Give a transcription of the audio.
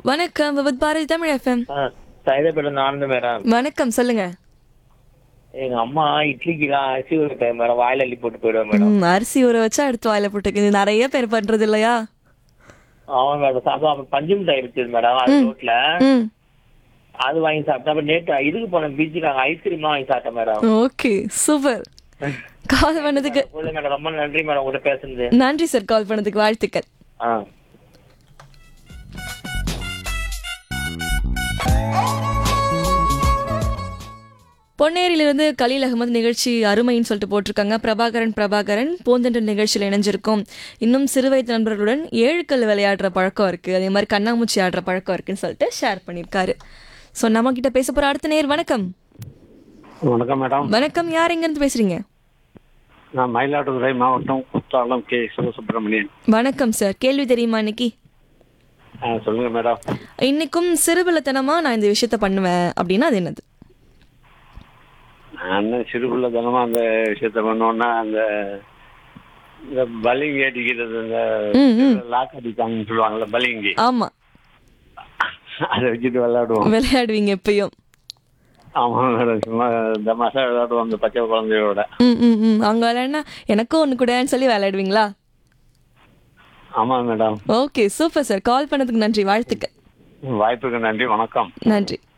வணக்கம் with Bharathi Tamil FM Saidapet Anand madam வணக்கம் சொல்லுங்க எங்க அம்மா இட்லிக்குலாம் அரிசி ஊற மேடம் வாயில அள்ளி போட்டு போயிடுவேன் மேடம் ம், அரிசி ஊற வச்சா அடுத்து வாயில போட்டுக்கு இது நிறைய பேர் பண்றது இல்லையா ஆமா மேடம் சாப்பிட்டா அப்புறம் பஞ்சு மிட்டாய் இருக்குது மேடம் அது ரோட்ல ம் அது வாங்கி சாப்பிட்டேன் அப்புறம் நேற்று இதுக்கு போன பீச்சுக்கு அங்க ஐஸ்கிரீம் வாங்கி சாப்பிட்டேன் மேடம் ஓகே சூப்பர் கால் பண்ணதுக்கு சொல்லுங்க மேடம் ரொம்ப நன்றி மேடம் உங்கள்கிட்ட பேசுனது நன்றி சார் கால் பண்ணதுக்கு வாழ்த்துக்கள் ஆ பொன்னேரியிலிருந்து கலீல் அகமது நிகழ்ச்சி அருமைன்னு சொல்லிட்டு போட்டிருக்காங்க பிரபாகரன் பிரபாகரன் பூந்தென்ற நிகழ்ச்சியில் இணைஞ்சிருக்கும் இன்னும் சிறுவயது நண்பர்களுடன் ஏழுக்கல் விளையாடுற பழக்கம் இருக்கு அதே மாதிரி கண்ணாமூச்சி ஆடுற பழக்கம் இருக்குன்னு சொல்லிட்டு ஷேர் பண்ணியிருக்காரு ஸோ நம்ம கிட்ட பேச போற அடுத்த நேர் வணக்கம் வணக்கம் மேடம் வணக்கம் யார் எங்கேருந்து பேசுறீங்க நான் மயிலாடுதுறை மாவட்டம் குத்தாலம் கே சிவசுப்பிரமணியன் வணக்கம் சார் கேள்வி தெரியுமா இன்னைக்கு ஆ, சொல்லுங்க மேடம் இன்னைக்கும் சிறுபிள்ளைத்தனமா நான் இந்த விஷயத்த பண்ணுவேன் அப்படின்னா அது என்னது நான் சிறுபிள்ளை தினமா அந்த விஷயத்த பண்ணோன்னா அந்த இந்த பலிங்கி அடிக்கிறது இந்த ம், ம். லாக் அடிப்பாங்கன்னு சொல்லுவாங்கல்ல பலிங்கி ஆமா அதை வச்சுட்டு விளையாடுவோம் விளையாடுவீங்க எப்பயும் ஆமா மேடம் சும்மா இந்த மாசம் விளையாடுவோம் அந்த பச்சை குழந்தையோட ம் ம் ம் அவங்க விளையாடினா எனக்கும் ஒன்று கூடன்னு சொல்லி விளையாடுவீங்களா ஆமா madam okay super sir call பண்ணதுக்கு நன்றி வாழ்த்துக்கள் வாய்ப்புக்கு நன்றி வணக்கம் நன்றி